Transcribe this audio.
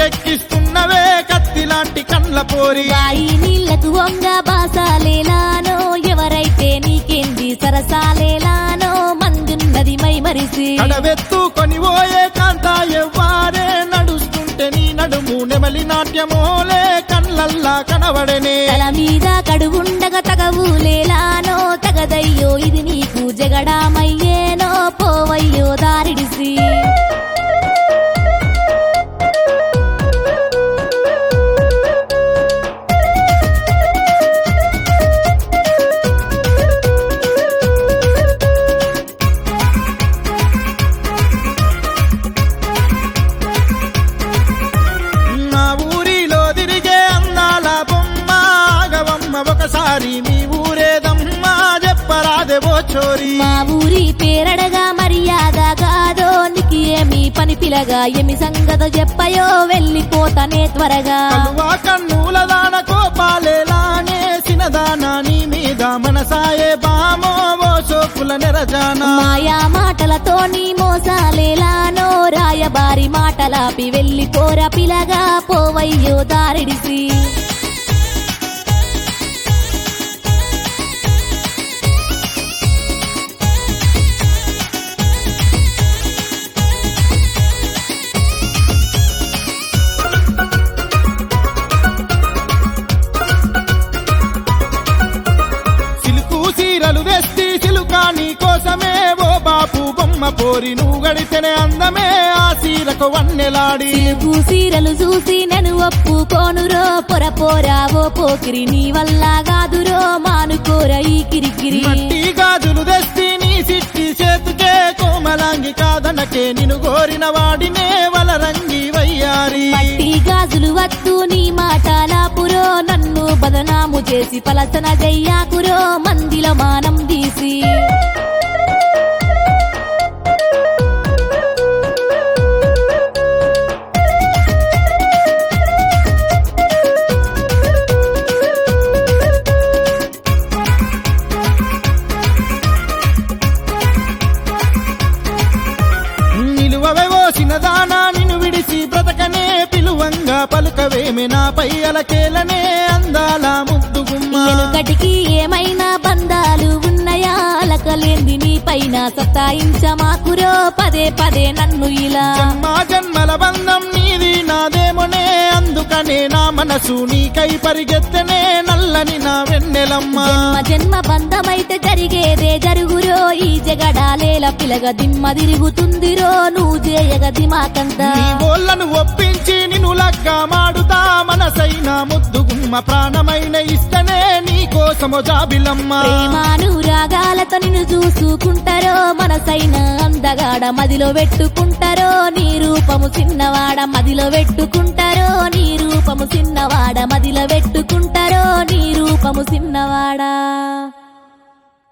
మత్తెక్కిస్తున్నవే కత్తి లాంటి కండ్ల పోరి బాయి నీళ్లకు వంగ బాసాలేలానో ఎవరైతే నీకేంది సరసాలేలానో మందున్నది మై మరిసి కడవెత్తుకొని పోయే కాంత ఎవ్వారే నడుస్తుంటే నీ నడుము నెమలి నాట్యమోలే కళ్ళల్లా కనబడనే తల మీద కడువుండగ తగవులేలానో తగదయ్యో ఇది నీకు జగడామయ్యేనో పోవయ్యో దారిడిసి నా ఊరిలో తిరిగే అందాల బొమ్మ ఆగవమ్మ ఒకసారి మీ ఊరేదమ్మా చెప్పరాదే ఓ చోరీ మా ఊరి పేరడగా మర్యాద కాదో నీకు ఏమి పని పిలగా ఏమి సంగత చెప్పయో వెళ్ళిపోతానే త్వరగా కలువా కన్నుల దాన కోపాలేలానే సినదాన నీ మీద మనసాయే బామో ఓ సోకుల నెరజానా మాయా మాటలతో నీ మోసాలేలానో రాయబారి మాటలాపి వెళ్ళిపోరా పిలగా పోవయ్యో దారిడిసి సిలుకు సీరలు తెస్తి సిలుకా నీ కోసమే ఓ బాపు బొమ్మ పోరి నువ్వు గడితేనే అందమే ఆ సీరకు వన్నెలాడి సిలుగు సీరలు చూసి నన్ను ఒప్పుకోనురో పొర పోరా ఓ పోకిరి నీ వల్ల కాదురో మానుకోరా ఈ కిరికిరి మట్టి గాజులు తెస్తి నీ సిట్టి చేతుకే కోమలాంగి కాదనకే నిన్ను కోరిన వాడినే వలరంగి వయ్యారి మట్టి గాజులు వద్దు నీ మాటలాపురో నన్ను బదనాము చేసి పలసన జయ్యాకురో మందిలో మానం తీసి నిలువవే ఓ సినదానా నిన్ను విడిసి బ్రతకనే పిలువంగా పలుకవేమే నాపై అలకేలనే అందాల ముద్దుగుమ్మ ఎనుకటికి ఏమైనా బంధాలు ఉన్నాయా అలకలేంది నీ పైన సత్తాయించమాకురో పదే పదే నన్ను ఇలా జన్మ జన్మల బంధం నీది నాదేమోనే అందుకనే నా మనసు నీకై పరిగెత్తనే నల్లని నా వెన్నెలమ్మ జన్మ జన్మ బంధమైతే జరిగేదే జరుగురో ఈ జగడాలేల పిలగ దిమ్మ తిరుగుతుందిరో నువ్వు చేయగ దిమాకంతా నీ ఓళ్ళను ఒప్పించి నిన్ను లగ్గ మాడుతా మనసైన ముద్దుగుమ్మ ప్రాణమైన ఇస్తనే నీ కోసము జాబిలమ్మ ప్రేమానురాగాలతో నిన్ను చూసుకుంటారో మనసైన అందగాడ మదిలో పెట్టుకుంటారో నీ రూపము చిన్నవాడ మదిలో పెట్టుకుంటారో నీ రూపము చిన్నవాడ మదిలో పెట్టుకుంటారో నీ రూపము చిన్నవాడా